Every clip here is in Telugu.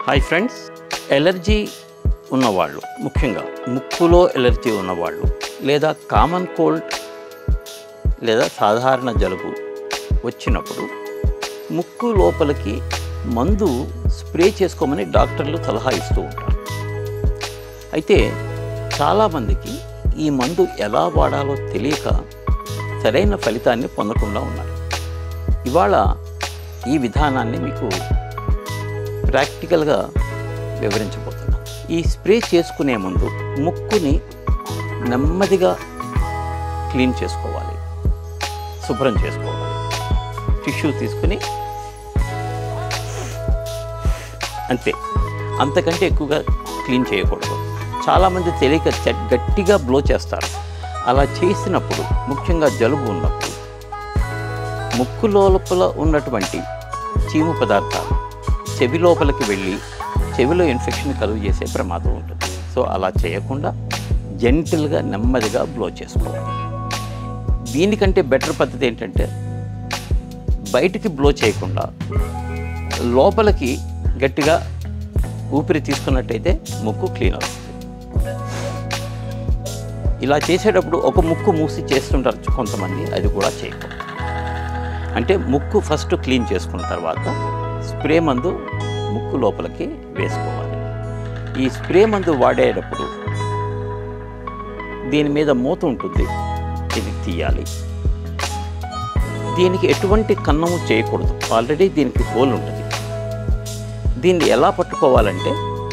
హాయ్ ఫ్రెండ్స్ ఎలర్జీ ఉన్నవాళ్ళు ముఖ్యంగా ముక్కులో ఎలర్జీ ఉన్నవాళ్ళు లేదా కామన్ కోల్డ్ లేదా సాధారణ జలుబు వచ్చినప్పుడు ముక్కు లోపలికి మందు స్ప్రే చేసుకోమని డాక్టర్లు సలహా ఇస్తూ ఉంటారు అయితే చాలామందికి ఈ మందు ఎలా వాడాలో తెలియక సరైన ఫలితాన్ని పొందకుండా ఉన్నారు ఇవాళ ఈ విధానాన్ని మీకు ప్రాక్టికల్గా వివరించబోతున్నా ఈ స్ప్రే చేసుకునే ముందు ముక్కుని నెమ్మదిగా క్లీన్ చేసుకోవాలి శుభ్రం చేసుకోవాలి టిష్యూ తీసుకుని అంతే అంతకంటే ఎక్కువగా క్లీన్ చేయకూడదు చాలామంది తెలియక చె- గట్టిగా బ్లో చేస్తారు అలా చేసినప్పుడు ముఖ్యంగా జలుబు ఉన్నప్పుడు ముక్కు లోపల ఉన్నటువంటి చీము పదార్థాలు చెవి లోపలికి వెళ్ళి చెవిలో ఇన్ఫెక్షన్ కలుగు చేసే ప్రమాదం ఉంటుంది సో అలా చేయకుండా జెంటిల్గా నెమ్మదిగా బ్లో చేసుకోవాలి దీనికంటే బెటర్ పద్ధతి ఏంటంటే బయటికి బ్లో చేయకుండా లోపలికి గట్టిగా ఊపిరి తీసుకున్నట్టయితే ముక్కు క్లీన్ అవుతుంది ఇలా చేసేటప్పుడు ఒక ముక్కు మూసి చేస్తుంటారు కొంతమంది అది కూడా చేయకూడదు అంటే ముక్కు ఫస్ట్ క్లీన్ చేసుకున్న తర్వాత స్ప్రే మందు ముక్కు లోపలికి వేసుకోవాలి ఈ స్ప్రే మందు వాడేటప్పుడు దీని మీద మూత ఉంటుంది ఇది తీయాలి దీనికి ఎటువంటి కన్నము చేయకూడదు ఆల్రెడీ దీనికి హోల్ ఉంటుంది దీన్ని ఎలా పట్టుకోవాలంటే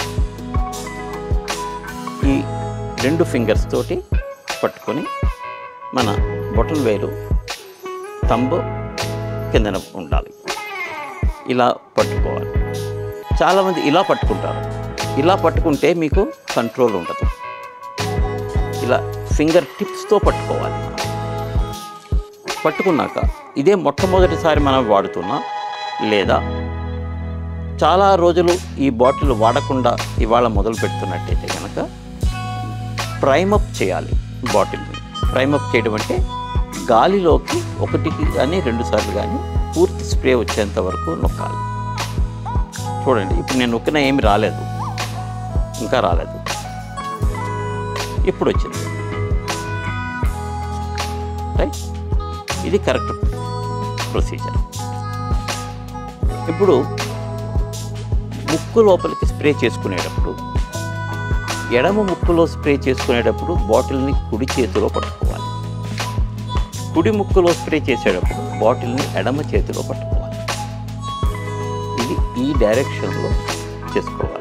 ఈ రెండు ఫింగర్స్ తోటి పట్టుకొని మన బొటన్ వేలు తంబు కిందన ఉండాలి ఇలా పట్టుకోవాలి చాలామంది ఇలా పట్టుకుంటారు ఇలా పట్టుకుంటే మీకు కంట్రోల్ ఉండదు ఇలా ఫింగర్ టిప్స్తో పట్టుకోవాలి మనం పట్టుకున్నాక ఇదే మొట్టమొదటిసారి మనం వాడుతున్నా లేదా చాలా రోజులు ఈ బాటిల్ వాడకుండా ఇవాళ మొదలు పెడుతున్నట్టయితే కనుక ప్రైమప్ చేయాలి బాటిల్ని ప్రైమప్ చేయడం అంటే గాలిలోకి ఒకటికి కానీ రెండు సార్లు కానీ పూర్తి స్ప్రే వచ్చేంత వరకు నొక్కాలి చూడండి ఇప్పుడు నేను నొక్కినా ఏమి రాలేదు ఇంకా రాలేదు ఇప్పుడు వచ్చింది రైట్ ఇది కరెక్ట్ ప్రొసీజర్ ఇప్పుడు ముక్కు లోపలికి స్ప్రే చేసుకునేటప్పుడు ఎడమ ముక్కులో స్ప్రే చేసుకునేటప్పుడు బాటిల్ని కుడి చేతిలో పట్టుకోవాలి కుడి ముక్కులో స్ప్రే చేసేటప్పుడు బాటిల్ని ఎడమ చేతిలో పట్టుకోవాలి ఇది ఈ డైరెక్షన్లో చేసుకోవాలి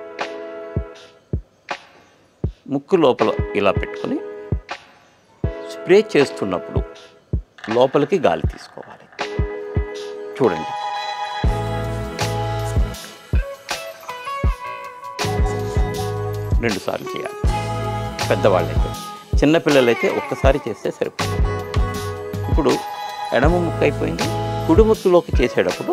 ముక్కు లోపల ఇలా పెట్టుకొని స్ప్రే చేస్తున్నప్పుడు లోపలికి గాలి తీసుకోవాలి చూడండి రెండు సార్లు చేయాలి పెద్దవాళ్ళైతే చిన్నపిల్లలైతే ఒక్కసారి చేస్తే సరిపోతుంది ఇప్పుడు ఎడమ ముక్క అయిపోయింది కుడి ముక్కులోకి చేసేటప్పుడు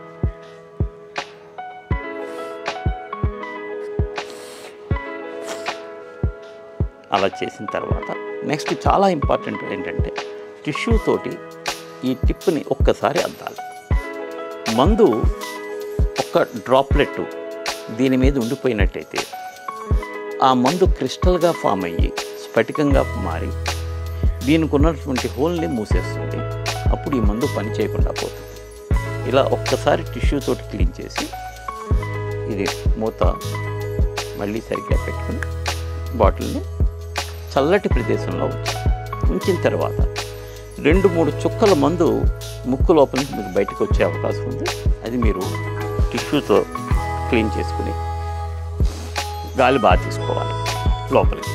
అలా చేసిన తర్వాత నెక్స్ట్ చాలా ఇంపార్టెంట్ ఏంటంటే టిష్యూ తోటి ఈ టిప్ని ఒక్కసారి అద్దాలి మందు ఒక డ్రాప్లెట్ దీని మీద ఉండిపోయినట్టయితే ఆ మందు క్రిస్టల్గా ఫామ్ అయ్యి స్ఫటికంగా మారి దీనికి ఉన్నటువంటి హోల్ని మూసేస్తుంది అప్పుడు ఈ మందు పని చేయకుండా పోతుంది ఇలా ఒక్కసారి టిష్యూ తోటి క్లీన్ చేసి ఇది మూత మళ్ళీ సరిగ్గా పెట్టుకుని బాటిల్ని చల్లటి ప్రదేశంలో ఉంచి ఉంచిన తర్వాత రెండు మూడు చుక్కల మందు ముక్కు లోపల నుంచి మీకు బయటకు వచ్చే అవకాశం ఉంది అది మీరు టిష్యూతో క్లీన్ చేసుకుని గాలి బాగా తీసుకోవాలి లోపలికి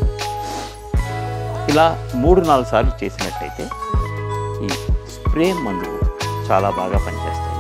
ఇలా మూడు నాలుగు సార్లు చేసినట్టయితే ఈ స్ప్రే మందులు చాలా బాగా పనిచేస్తాయి